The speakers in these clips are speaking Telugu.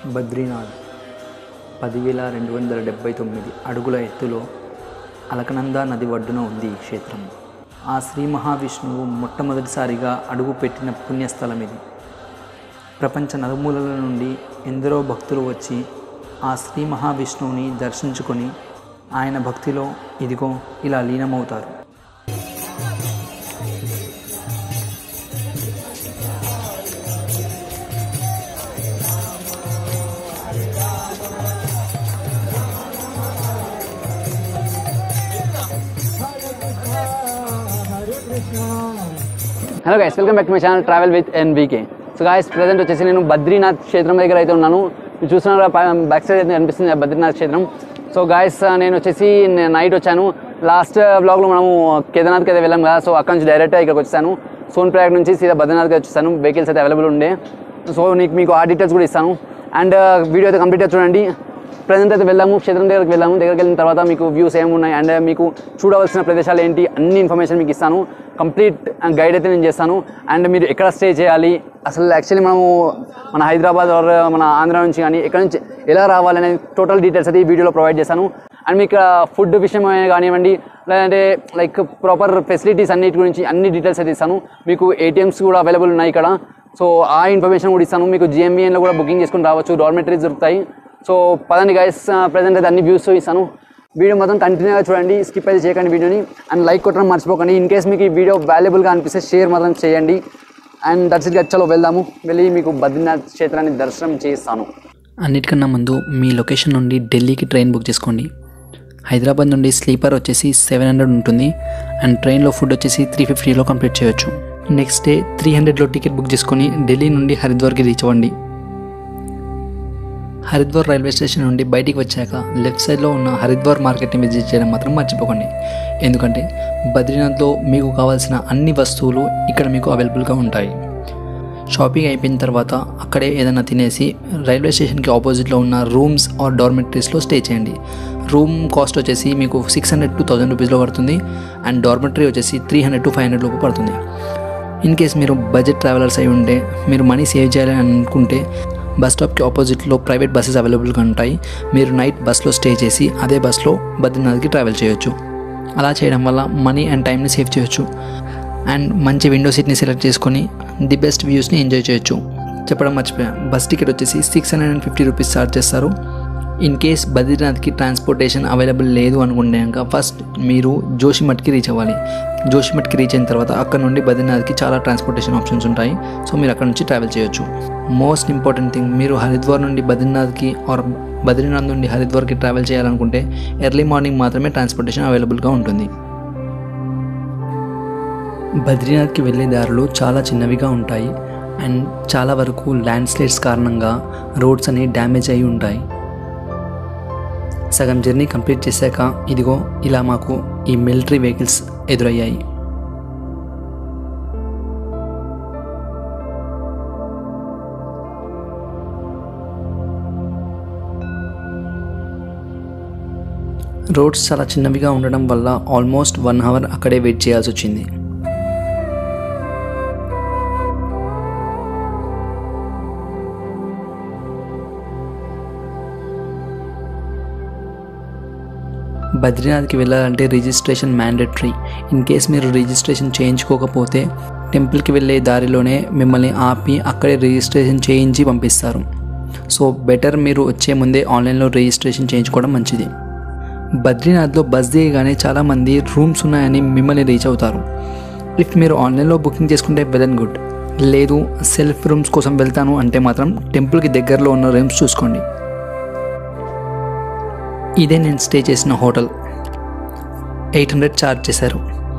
బద్రీనాథ్ పదివేల రెండు వందల డెబ్బై తొమ్మిది అడుగుల ఎత్తులో అలకనంద నది ఒడ్డున ఉంది ఈ క్షేత్రం ఆ శ్రీ మహావిష్ణువు మొట్టమొదటిసారిగా అడుగు పెట్టిన పుణ్యస్థలం ఇది ప్రపంచ నలుమూలల నుండి ఎందరో భక్తులు వచ్చి ఆ శ్రీ మహావిష్ణువుని దర్శించుకొని ఆయన భక్తిలో ఇదిగో ఇలా లీనమవుతారు hello guys welcome back to my channel travel with NBK so guys present వచ్చేసి నేను బద్రీనాథ్ క్షేత్రం దగ్గర అయితే ఉన్నాను మీరు చూస్తున్నారు బ్యాక్ సైడ్ అయితే కనిపిస్తుంది ఆ బద్రీనాథ్ క్షేత్రం సో గాయస్ నేను వచ్చేసి నైట్ వచ్చాను లాస్ట్ బ్లాగ్లో మనము కేదార్నాథ్కి అయితే వెళ్ళాం కదా సో అక్కడ నుంచి డైరెక్ట్గా ఇక్కడికి వచ్చాను సోన్ ప్రయాగ్ నుంచి సీదా బద్రీనాథ్కి వచ్చేసాను వెహికల్స్ అయితే అవైలబుల్ ఉండే సో నీకు మీకు ఆ డీటెయిల్స్ కూడా ఇస్తాను అండ్ వీడియో అయితే కంప్లీట్గా చూడండి ప్రజెంట్ అయితే వెళ్ళాము క్షేత్రం దగ్గరికి వెళ్ళాము దగ్గరికి వెళ్ళిన తర్వాత మీకు వ్యూస్ ఏమున్నాయి అండ్ మీకు చూడవలసిన ప్రదేశాలు ఏంటి అన్ని ఇన్ఫర్మేషన్ మీకు ఇస్తాను కంప్లీట్ గైడ్ అయితే నేను చేస్తాను అండ్ మీరు ఎక్కడ స్టే చేయాలి అసలు యాక్చువల్లీ మనము మన హైదరాబాద్ ఆర్ మన ఆంధ్ర నుంచి కానీ ఎక్కడ నుంచి ఎలా రావాలనే టోటల్ డీటెయిల్స్ అయితే ఈ వీడియోలో ప్రొవైడ్ చేశాను అండ్ మీకు ఫుడ్ విషయం కానివ్వండి లేదంటే లైక్ ప్రాపర్ ఫెసిలిటీస్ అన్నిటి గురించి అన్ని డీటెయిల్స్ అయితే ఇస్తాను మీకు ఏటీఎమ్స్ కూడా అవైలబుల్ ఉన్నాయి ఇక్కడ సో ఆ ఇన్ఫర్మేషన్ కూడా ఇస్తాను మీకు జిఎంబిఎన్లో కూడా బుకింగ్ చేసుకుని రావచ్చు డార్మెటరీస్ దొరుకుతాయి సో పదండి గైస్ ప్రజెంట్ అయితే అన్ని వ్యూస్ ఇస్తాను వీడియో మొత్తం కంటిన్యూగా చూడండి స్కిప్ అయితే చేయకండి వీడియోని అండ్ లైక్ కొట్టడం మర్చిపోకండి ఇన్ కేస్ మీకు ఈ వీడియో వాల్యుబుల్గా అనిపిస్తే షేర్ మాత్రం చేయండి అండ్ దట్స్ ఇట్ చలో వెళ్దాము వెళ్ళి మీకు బద్రీనాథ్ క్షేత్రాన్ని దర్శనం చేస్తాను అన్నిటికన్నా ముందు మీ లొకేషన్ నుండి ఢిల్లీకి ట్రైన్ బుక్ చేసుకోండి హైదరాబాద్ నుండి స్లీపర్ వచ్చేసి సెవెన్ హండ్రెడ్ ఉంటుంది అండ్ ట్రైన్లో ఫుడ్ వచ్చేసి త్రీ ఫిఫ్టీలో కంప్లీట్ చేయొచ్చు నెక్స్ట్ డే త్రీ హండ్రెడ్లో టికెట్ బుక్ చేసుకొని ఢిల్లీ నుండి హరిద్వార్కి రీచ్ అవ్వండి హరిద్వార్ రైల్వే స్టేషన్ నుండి బయటికి వచ్చాక లెఫ్ట్ సైడ్లో ఉన్న హరిద్వార్ మార్కెట్ని విజిట్ చేయడం మాత్రం మర్చిపోకండి ఎందుకంటే బద్రీనాథ్లో మీకు కావాల్సిన అన్ని వస్తువులు ఇక్కడ మీకు అవైలబుల్గా ఉంటాయి షాపింగ్ అయిపోయిన తర్వాత అక్కడే ఏదైనా తినేసి రైల్వే స్టేషన్కి ఆపోజిట్లో ఉన్న రూమ్స్ ఆర్ డార్మెటరీస్లో స్టే చేయండి రూమ్ కాస్ట్ వచ్చేసి మీకు సిక్స్ హండ్రెడ్ టు థౌసండ్ రూపీస్లో పడుతుంది అండ్ డార్మెటరీ వచ్చేసి three hundred to five hundred లోపు పడుతుంది ఇన్ కేస్ మీరు బడ్జెట్ ట్రావెలర్స్ అయి ఉంటే మీరు మనీ సేవ్ చేయాలని అనుకుంటే బస్ స్టాప్కి ఆపోజిట్లో ప్రైవేట్ బస్సెస్ అవైలబుల్గా ఉంటాయి మీరు నైట్ బస్లో స్టే చేసి అదే బస్లో బద్రీనాథ్కి ట్రావెల్ చేయొచ్చు అలా చేయడం వల్ల మనీ అండ్ టైంని సేవ్ చేయొచ్చు అండ్ మంచి విండో సీట్ని సెలెక్ట్ చేసుకొని ది బెస్ట్ వ్యూస్ని ఎంజాయ్ చేయొచ్చు చెప్పడం మర్చిపోయా బస్ టికెట్ వచ్చేసి six hundred and fifty rupees charge చేస్తారు ఇన్ కేస్ బద్రీనాథ్కి ట్రాన్స్పోర్టేషన్ అవైలబుల్ లేదు అనుకున్నాక ఫస్ట్ మీరు జోషిమఠ్కి రీచ్ అవ్వాలి జోషిమఠ్కి రీచ్ అయిన తర్వాత అక్కడ నుండి బద్రీనాథ్కి చాలా ట్రాన్స్పోర్టేషన్ ఆప్షన్స్ ఉంటాయి సో మీరు అక్కడ నుంచి ట్రావెల్ చేయొచ్చు మోస్ట్ ఇంపార్టెంట్ థింగ్ మీరు హరిద్వార్ నుండి బద్రీనాథ్కి ఆర్ బద్రీనాథ్ నుండి హరిద్వార్కి ట్రావెల్ చేయాలనుకుంటే ఎర్లీ మార్నింగ్ మాత్రమే ట్రాన్స్పోర్టేషన్ అవైలబుల్గా ఉంటుంది బద్రీనాథ్కి వెళ్ళే దారులు చాలా చిన్నవిగా ఉంటాయి అండ్ చాలా వరకు ల్యాండ్ స్లైడ్స్ కారణంగా రోడ్స్ అనేవి డ్యామేజ్ అయి ఉంటాయి సగం జర్నీ కంప్లీట్ చేశాక ఇదిగో ఇలా మాకు ఈ మిలిటరీ వెహికల్స్ ఎదురయ్యాయి రోడ్స్ చాలా చిన్నవిగా ఉండడం వల్ల ఆల్మోస్ట్ వన్ అవర్ అక్కడే వెయిట్ చేయాల్సి వచ్చింది బద్రీనాథ్కి వెళ్ళాలంటే రిజిస్ట్రేషన్ మ్యాండేటరీ ఇన్ కేస్ మీరు రిజిస్ట్రేషన్ చేయించుకోకపోతే టెంపుల్కి వెళ్ళే దారిలోనే మిమ్మల్ని ఆపి అక్కడే రిజిస్ట్రేషన్ చేయించి పంపిస్తారు సో బెటర్ మీరు వచ్చే ముందే ఆన్లైన్లో రిజిస్ట్రేషన్ చేయించుకోవడం మంచిది బద్రీనాథ్లో బస్ దిగగానే చాలామంది రూమ్స్ ఉన్నాయని మిమ్మల్ని రీచ్ అవుతారు ఇఫ్ మీరు ఆన్లైన్లో బుకింగ్ చేసుకుంటే వెల్ అండ్ గుడ్ లేదు సెల్ఫ్ రూమ్స్ కోసం వెళ్తాను అంటే మాత్రం టెంపుల్కి దగ్గరలో ఉన్న రూమ్స్ చూసుకోండి ఇదే నేను స్టే చేసిన హోటల్ ఎయిట్ హండ్రెడ్ ఛార్జ్ చేశారు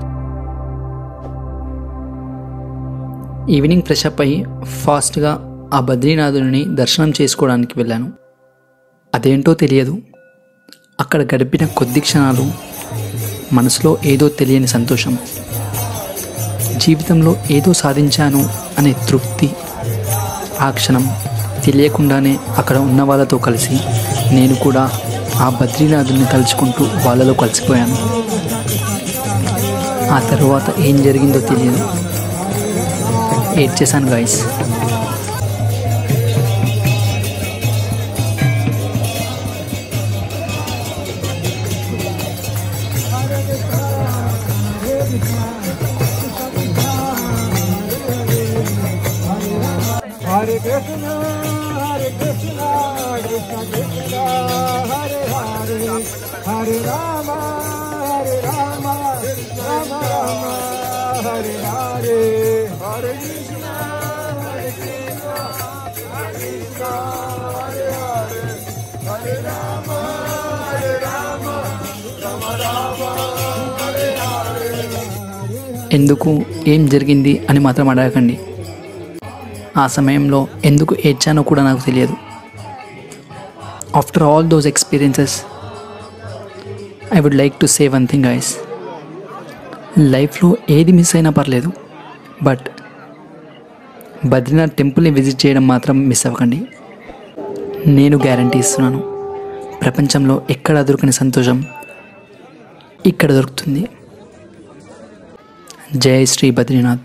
ఈవినింగ్ ఫ్రెష్ అప్ అయ్యి ఫాస్ట్గా ఆ బద్రీనాథుని దర్శనం చేసుకోవడానికి వెళ్ళాను అదేంటో తెలియదు అక్కడ గడిపిన కొద్ది క్షణాలు మనసులో ఏదో తెలియని సంతోషం జీవితంలో ఏదో సాధించాను అనే తృప్తి ఆ క్షణం తెలియకుండానే అక్కడ ఉన్న వాళ్ళతో కలిసి నేను కూడా ఆ బద్రీనాథుని తలుచుకుంటూ వాళ్ళలో కలిసిపోయాను ఆ తర్వాత ఏం జరిగిందో తెలియదు ఏడ్ చేశాను గాయస్ ఎందుకు ఏం జరిగింది అని మాత్రం అడగకండి ఆ సమయంలో ఎందుకు ఏడ్చానో కూడా నాకు తెలియదు after all those experiences I would like to say one thing is లైఫ్లో ఏది మిస్ అయినా పర్లేదు బట్ బద్రీనాథ్ టెంపుల్ని విజిట్ చేయడం మాత్రం మిస్ అవ్వకండి నేను గ్యారంటీ ఇస్తున్నాను ప్రపంచంలో ఎక్కడ దొరకని సంతోషం ఇక్కడ దొరుకుతుంది జై శ్రీ బద్రీనాథ్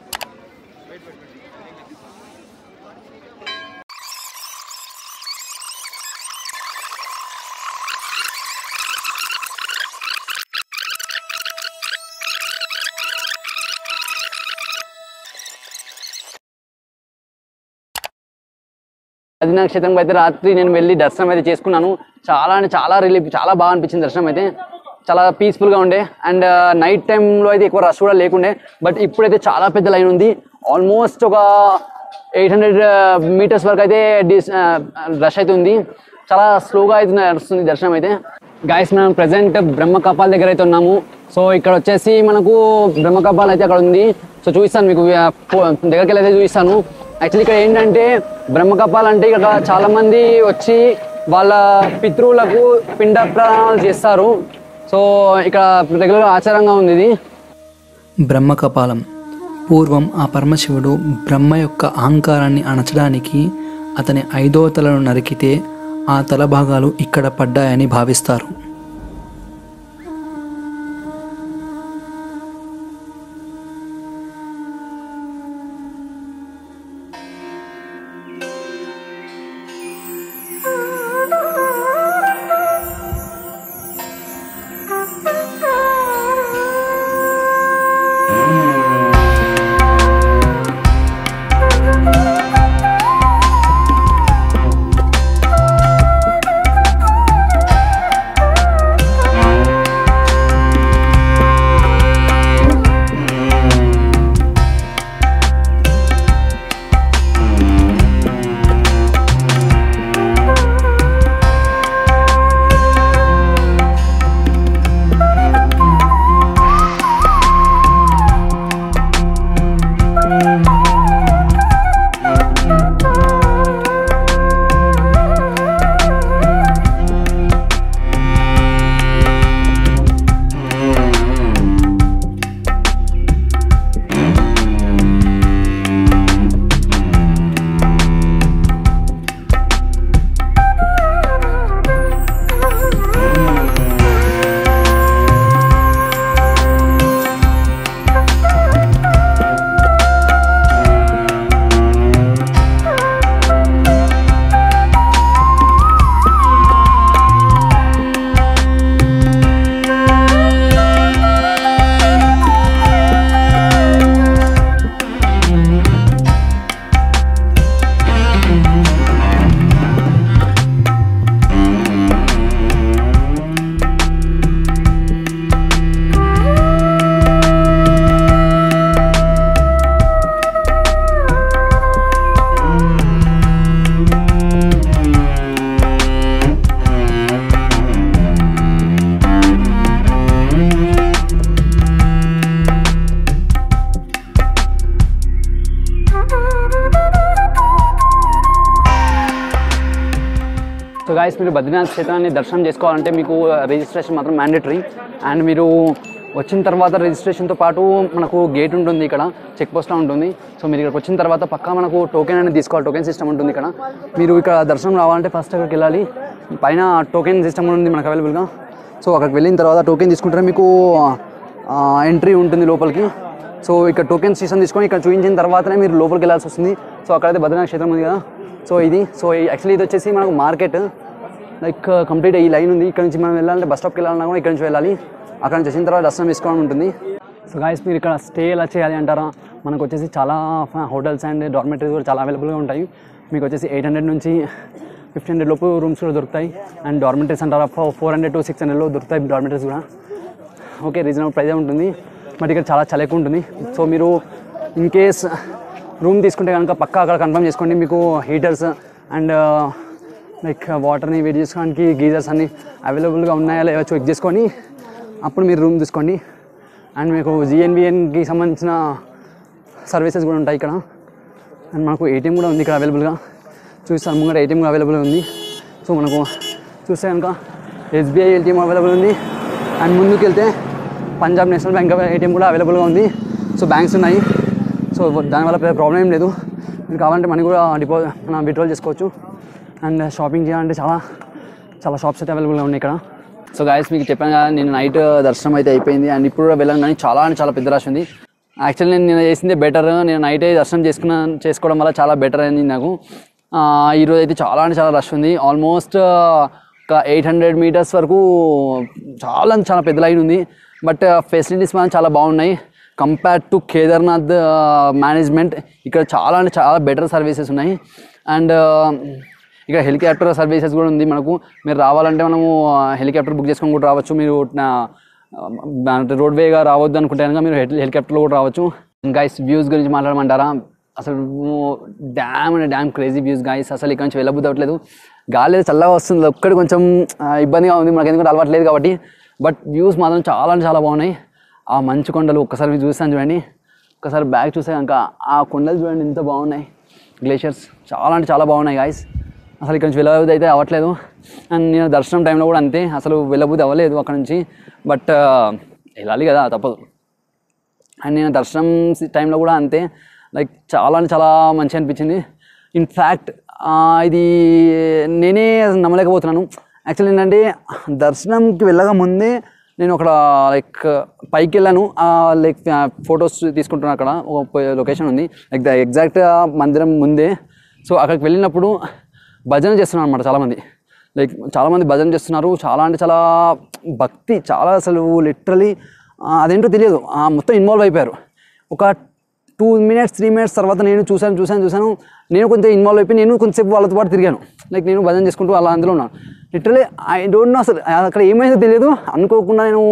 అది నక్షత్రం అయితే రాత్రి నేను వెళ్ళి దర్శనం అయితే చేసుకున్నాను చాలా అంటే చాలా రిలీఫ్ చాలా బాగా అనిపించింది దర్శనం అయితే చాలా పీస్ఫుల్గా ఉండే అండ్ నైట్ టైంలో అయితే ఎక్కువ రష్ కూడా లేకుండే బట్ ఇప్పుడైతే చాలా పెద్ద లైన్ ఉంది ఆల్మోస్ట్ ఒక ఎయిట్ హండ్రెడ్ మీటర్స్ వరకు అయితే డిస్ రష్ అయితే ఉంది చాలా స్లోగా అయితే నడుస్తుంది దర్శనం అయితే గాయస్ మనం ప్రజెంట్ బ్రహ్మ కపాల్ దగ్గర అయితే ఉన్నాము సో ఇక్కడ వచ్చేసి మనకు బ్రహ్మ కపాల్ అయితే అక్కడ ఉంది సో చూపిస్తాను మీకు ఆ, పో- దగ్గరికి వెళ్ళి అయితే చూపిస్తాను యాక్చువల్లీ ఇక్కడ ఏంటంటే బ్రహ్మ కపాల్ అంటే ఇక్కడ చాలా మంది వచ్చి వాళ్ళ పితృవులకు పిండ ప్రదానాలు చేస్తారు సో ఇక్కడ రెగ్యులర్ ఆచారంగా ఉంది ఇది బ్రహ్మకపాలం పూర్వం ఆ పరమశివుడు బ్రహ్మ యొక్క అహంకారాన్ని అణచడానికి అతని ఐదో తలను నరికితే ఆ తల భాగాలు ఇక్కడ పడ్డాయని భావిస్తారు సో గాయస్ మీరు బద్రీనాథ్ క్షేత్రాన్ని దర్శనం చేసుకోవాలంటే మీకు రిజిస్ట్రేషన్ మాత్రం మ్యాండేటరీ అండ్ మీరు వచ్చిన తర్వాత రిజిస్ట్రేషన్తో పాటు మనకు గేట్ ఉంటుంది ఇక్కడ చెక్ పోస్ట్లో ఉంటుంది సో మీరు ఇక్కడికి వచ్చిన తర్వాత పక్కా మనకు టోకెన్ అనేది తీసుకోవాలి టోకెన్ సిస్టమ్ ఉంటుంది ఇక్కడ మీరు ఇక్కడ దర్శనం రావాలంటే ఫస్ట్ అక్కడికి వెళ్ళాలి పైన టోకెన్ సిస్టమ్ ఉంది మనకు అవైలబుల్గా సో అక్కడికి వెళ్ళిన తర్వాత టోకెన్ తీసుకుంటే మీకు ఎంట్రీ ఉంటుంది లోపలికి సో ఇక్కడ టోకెన్ సిస్టమ్ తీసుకొని ఇక్కడ చూపించిన తర్వాతనే మీరు లోపలికి వెళ్ళాల్సి వస్తుంది సో అక్కడైతే బద్రీనాథ్ క్షేత్రం ఉంది కదా సో ఇది సో యాక్చువల్లీ ఇది వచ్చేసి మనకు మార్కెట్ లైక్ కంప్లీట్ ఈ లైన్ ఉంది ఇక్కడ నుంచి మనం వెళ్ళాలంటే బస్ స్టాప్కి వెళ్ళాలన్నా కూడా ఇక్కడ నుంచి వెళ్ళాలి అక్కడ నుంచి వచ్చిన తర్వాత దర్శనం తీసుకోవడం ఉంటుంది సో గాయస్ మీరు ఇక్కడ స్టే ఎలా చేయాలి అంటారా మనకు వచ్చేసి చాలా హోటల్స్ అండ్ డార్మెటరీస్ కూడా చాలా అవైలబుల్గా ఉంటాయి మీకు వచ్చేసి ఎయిట్ హండ్రెడ్ నుంచి ఫిఫ్టీన్ హండ్రెడ్ లోపు రూమ్స్ కూడా దొరుకుతాయి అండ్ డార్మెంటరీస్ అంటారా ఫోర్ హండ్రెడ్ టు సిక్స్ హండ్రెడ్లో దొరుకుతాయి డార్మెంటరీస్ కూడా ఓకే రీజనబుల్ ప్రైజే ఉంటుంది బట్ ఇక్కడ చాలా చలి ఎక్కువ ఉంటుంది సో మీరు ఇన్ కేస్ రూమ్ తీసుకుంటే కనుక పక్కా అక్కడ కన్ఫర్మ్ చేసుకోండి మీకు హీటర్స్ అండ్ లైక్ వాటర్ని వేడి చేసుకోవడానికి గీజర్స్ అన్ని అవైలబుల్గా ఉన్నాయా లేవో చెక్ చేసుకొని అప్పుడు మీరు రూమ్ తీసుకోండి అండ్ మీకు జిఎన్బిఎన్కి సంబంధించిన సర్వీసెస్ కూడా ఉంటాయి ఇక్కడ అండ్ మనకు ఏటీఎం కూడా ఉంది ఇక్కడ అవైలబుల్గా చూస్తాను ముంగట ఏటీఎం కూడా అవైలబుల్ ఉంది సో మనకు చూస్తే కనుక ఎస్బీఐ ఏటీఎం అవైలబుల్ ఉంది అండ్ ముందుకు వెళ్తే పంజాబ్ నేషనల్ బ్యాంక్ ఏటీఎం కూడా అవైలబుల్గా ఉంది సో బ్యాంక్స్ ఉన్నాయి సో దానివల్ల పెద్ద ప్రాబ్లం ఏం లేదు మీరు కావాలంటే మనీ కూడా డిపాజిట్ మనం విత్డ్రాల్ చేసుకోవచ్చు అండ్ షాపింగ్ చేయాలంటే చాలా చాలా షాప్స్ అయితే అవైలబుల్గా ఉన్నాయి ఇక్కడ సో గాయస్ మీకు చెప్పాను కదా నేను నైట్ దర్శనం అయితే అయిపోయింది అండ్ ఇప్పుడు కూడా వెళ్ళాను కానీ చాలా అంటే చాలా పెద్ద రష్ ఉంది యాక్చువల్లీ నేను నేను చేసిందే బెటర్ నేను నైట్ దర్శనం చేసుకున్న చేసుకోవడం వల్ల చాలా బెటర్ అయింది నాకు ఆ, ఈరోజు అయితే చాలా అంటే చాలా రష్ ఉంది ఆల్మోస్ట్ ఒక ఎయిట్ హండ్రెడ్ మీటర్స్ వరకు చాలా అంటే చాలా పెద్ద లైన్ ఉంది బట్ ఫెసిలిటీస్ మాత్రం చాలా బాగున్నాయి కంపేర్ టు కేదార్నాథ్ మేనేజ్మెంట్ ఇక్కడ చాలా అంటే చాలా బెటర్ సర్వీసెస్ ఉన్నాయి అండ్ ఇక్కడ హెలికాప్టర్ సర్వీసెస్ కూడా ఉంది మనకు మీరు రావాలంటే మనము హెలికాప్టర్ బుక్ చేసుకొని కూడా రావచ్చు మీరు రోడ్ వేగా రావద్దు అనుకుంటే కనుక మీరు హెలి- హెలికాప్టర్లో కూడా రావచ్చు గైస్ వ్యూస్ గురించి మాట్లాడమంటారా అసలు డ్యామ్ అంటే డ్యామ్ క్రేజీ వ్యూస్ గైస్ అసలు ఇక్కడ నుంచి వెళ్ళబుద్ధి అవ్వట్లేదు గాలి అయితే చల్లగా వస్తుంది ఒక్కటి కొంచెం ఆ, ఇబ్బందిగా ఉంది మనకి ఎందుకంటే అలవాట్లేదు కాబట్టి బట్ వ్యూస్ మాత్రం చాలా అంటే చాలా బాగున్నాయి ఆ మంచు కొండలు ఒక్కసారి మీరు చూస్తాను చూడండి ఒకసారి బ్యాగ్ చూస్తే కనుక ఆ కొండలు చూడండి ఎంత బాగున్నాయి గ్లేషియర్స్ చాలా అంటే చాలా బాగున్నాయి గాయస్ అసలు ఇక్కడ నుంచి వెళ్ళబుద్ధి అయితే అవ్వట్లేదు అండ్ నేను దర్శనం టైంలో కూడా అంతే అసలు వెళ్ళబుద్ధి అవ్వలేదు అక్కడ నుంచి బట్ వెళ్ళాలి కదా తప్పదు అండ్ నేను దర్శనం టైంలో కూడా అంతే లైక్ చాలా అంటే చాలా మంచి అనిపించింది ఇన్ఫ్యాక్ట్ ఇది నేనే నమ్మలేకపోతున్నాను యాక్చువల్లీ ఏంటంటే దర్శనంకి వెళ్ళగా ముందే నేను అక్కడ లైక్ పైకి వెళ్ళాను లైక్ ఫొటోస్ తీసుకుంటున్నాను అక్కడ ఒక లొకేషన్ ఉంది లైక్ ద ఎగ్జాక్ట్ మందిరం ముందే సో అక్కడికి వెళ్ళినప్పుడు భజన చేస్తున్నారు అనమాట చాలామంది లైక్ చాలామంది భజన చేస్తున్నారు చాలా అంటే చాలా భక్తి చాలా అసలు లిటరలీ అదేంటో తెలియదు ఆ మొత్తం ఇన్వాల్వ్ అయిపోయారు ఒక టూ మినిట్స్ త్రీ మినిట్స్ తర్వాత నేను చూశాను చూశాను చూశాను నేను కొంచెం ఇన్వాల్వ్ అయిపోయి నేను కొంచెంసేపు వాళ్ళతో పాటు తిరిగాను లైక్ నేను భజన చేసుకుంటూ అలా అందులో ఉన్నాను లిటరలీ ఐ డోంట్ నో అసలు అక్కడ ఏమైందో తెలియదు అనుకోకుండా నేను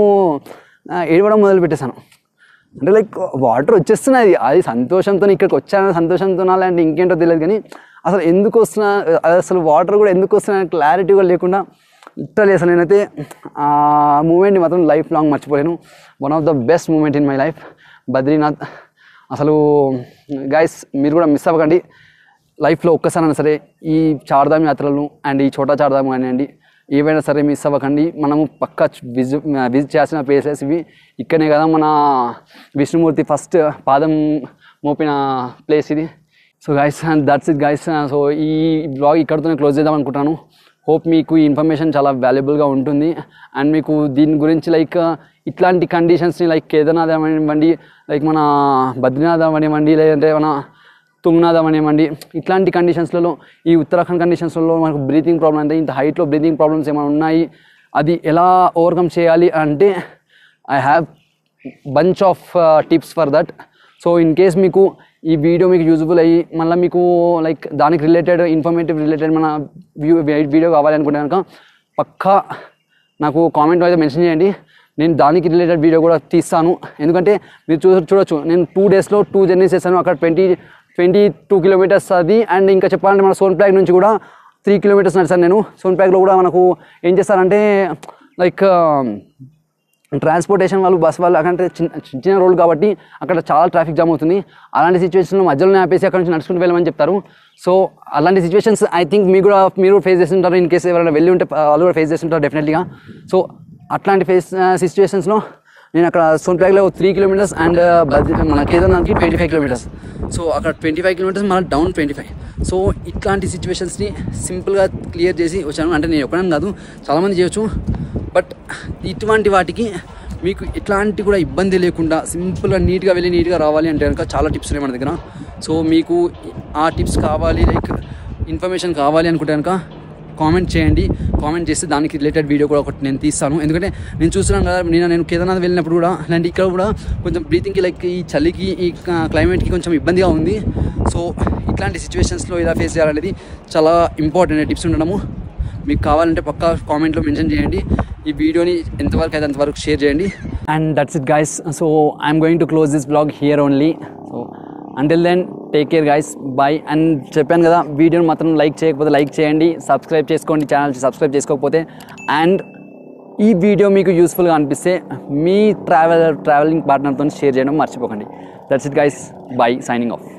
ఆ, ఏడవడం మొదలు పెట్టేశాను అంటే లైక్ వాటర్ వచ్చేస్తున్నాయి అది సంతోషంతో ఇక్కడికి వచ్చాను సంతోషంతో అంటే ఇంకేంటో తెలియదు కానీ అసలు ఎందుకు వస్తున్నా అది అసలు వాటర్ కూడా ఎందుకు వస్తున్నా క్లారిటీ కూడా లేకుండా లిటరలీ అసలు నేనైతే ఆ మూమెంట్ని మాత్రం లైఫ్ లాంగ్ మర్చిపోలేను one of the best moment in my life Badrinath అసలు గైస్ మీరు కూడా మిస్ అవ్వకండి లైఫ్లో ఒక్కసారైనా సరే ఈ చార్ధామ్ యాత్రలను అండ్ ఈ చోటా చార్ధామ్ కానివ్వండి ఏవైనా సరే మిస్ అవ్వకండి మనము పక్కా విజిట్ విజిట్ చేసిన ప్లేసెస్ ఇవి ఇక్కడనే కదా మన విష్ణుమూర్తి ఫస్ట్ పాదం మోపిన ప్లేస్ ఇది so guys that's it guys so ఈ బ్లాగ్ ఇక్కడితోనే క్లోజ్ చేద్దాం అనుకుంటాను హోప్ మీకు ఈ ఇన్ఫర్మేషన్ చాలా వాల్యుబుల్గా ఉంటుంది అండ్ మీకు దీని గురించి లైక్ ఇట్లాంటి కండిషన్స్ని లైక్ కేదార్నాథ్ అనివ్వండి లైక్ మన బద్రీనాథ్ అనివ్వండి లేదంటే మన తుంగనాథం అనేమండి ఇట్లాంటి కండిషన్స్లలో ఈ ఉత్తరాఖండ్ కండిషన్స్లలో మనకు బ్రీతింగ్ ప్రాబ్లం అంటే ఇంత హైట్లో బ్రీతింగ్ ప్రాబ్లమ్స్ ఏమైనా ఉన్నాయి అది ఎలా ఓవర్కమ్ చేయాలి అంటే I have bunch of tips for that so in case మీకు ఈ వీడియో మీకు యూజ్ఫుల్ అయ్యి మళ్ళీ మీకు లైక్ దానికి రిలేటెడ్ ఇన్ఫర్మేటివ్ రిలేటెడ్ మన వ్యూ వీడియో కావాలి అనుకుంటే కనుక పక్కా నాకు కామెంట్లో అయితే మెన్షన్ చేయండి నేను దానికి రిలేటెడ్ వీడియో కూడా తీస్తాను ఎందుకంటే మీరు చూ చూడొచ్చు నేను టూ డేస్లో టూ జర్నీస్ చేశాను అక్కడ ట్వంటీ ట్వంటీ టూ కిలోమీటర్స్ అది అండ్ ఇంకా చెప్పాలంటే మన సోన్ ప్లాగ్ నుంచి కూడా త్రీ కిలోమీటర్స్ నడిచాను నేను సోన్ ప్లాగ్లో కూడా మనకు ఏం చేస్తారంటే లైక్ ట్రాన్స్పోర్టేషన్ వాళ్ళు బస్ వాళ్ళు అక్కడ చిన్న చిన్న రోడ్ కాబట్టి అక్కడ చాలా ట్రాఫిక్ జామ్ అవుతుంది అలాంటి సిచ్యువేషన్లో మధ్యలోనే ఆపేసి అక్కడ నుంచి నడుచుకుంటూ వెళ్ళమని చెప్తారు సో అలాంటి సిచ్యువేషన్స్ ఐ థింక్ మీకు కూడా మీరు ఫేస్ చేస్తుంటారు ఇన్ కేసు ఎవరైనా వెళ్ళి ఉంటే వాళ్ళు కూడా ఫేస్ చేస్తుంటారు డెఫినెట్లీగా సో అట్లాంటి ఫేస్ సిచ్యువేషన్స్లో నేను అక్కడ సోన్ప్లాగ్లో త్రీ కిలోమీటర్స్ అండ్ మన కేదార్నాథ్కి ట్వంటీ ఫైవ్ కిలోమీటర్స్ సో అక్కడ ట్వంటీ ఫైవ్ కిలోమీటర్స్ మన డౌన్ ట్వంటీ ఫైవ్ సో ఇట్లాంటి సిచ్యువేషన్స్ని సింపుల్గా క్లియర్ చేసి వచ్చాను అంటే నేను ఎప్పుడైనా కాదు చాలామంది చేయొచ్చు బట్ ఇటువంటి వాటికి మీకు ఎట్లాంటి కూడా ఇబ్బంది లేకుండా సింపుల్గా నీట్గా వెళ్ళి నీట్గా రావాలి అంటే కనుక చాలా టిప్స్ ఉన్నాయి మన దగ్గర సో మీకు ఆ టిప్స్ కావాలి లైక్ ఇన్ఫర్మేషన్ కావాలి అనుకుంటే కనుక కామెంట్ చేయండి కామెంట్ చేస్తే దానికి రిలేటెడ్ వీడియో కూడా ఒకటి నేను తీస్తాను ఎందుకంటే నేను చూస్తున్నాను కదా నేను నేను కేదార్నాథ్ వెళ్ళినప్పుడు కూడా ఇలాంటి ఇక్కడ కూడా కొంచెం బ్రీతింగ్కి లైక్ ఈ చలికి ఈ క్లైమేట్కి కొంచెం ఇబ్బందిగా ఉంది సో ఇట్లాంటి సిచ్యువేషన్స్లో ఇలా ఫేస్ చేయాలనేది చాలా ఇంపార్టెంట్ టిప్స్ ఉండడము మీకు కావాలంటే పక్కా కామెంట్లో మెన్షన్ చేయండి ఈ వీడియోని ఎంతవరకు అయితే అంతవరకు షేర్ చేయండి and that's it guys so I'm going to close this blog here only so until then take care guys bye and చెప్పాను కదా వీడియోని మాత్రం లైక్ చేయకపోతే లైక్ చేయండి సబ్స్క్రైబ్ చేసుకోండి ఛానల్ సబ్స్క్రైబ్ చేసుకోకపోతే అండ్ ఈ వీడియో మీకు యూస్ఫుల్గా అనిపిస్తే మీ ట్రావెల్ ట్రావెలింగ్ పార్ట్నర్తో షేర్ చేయడం మర్చిపోకండి that's it guys bye signing of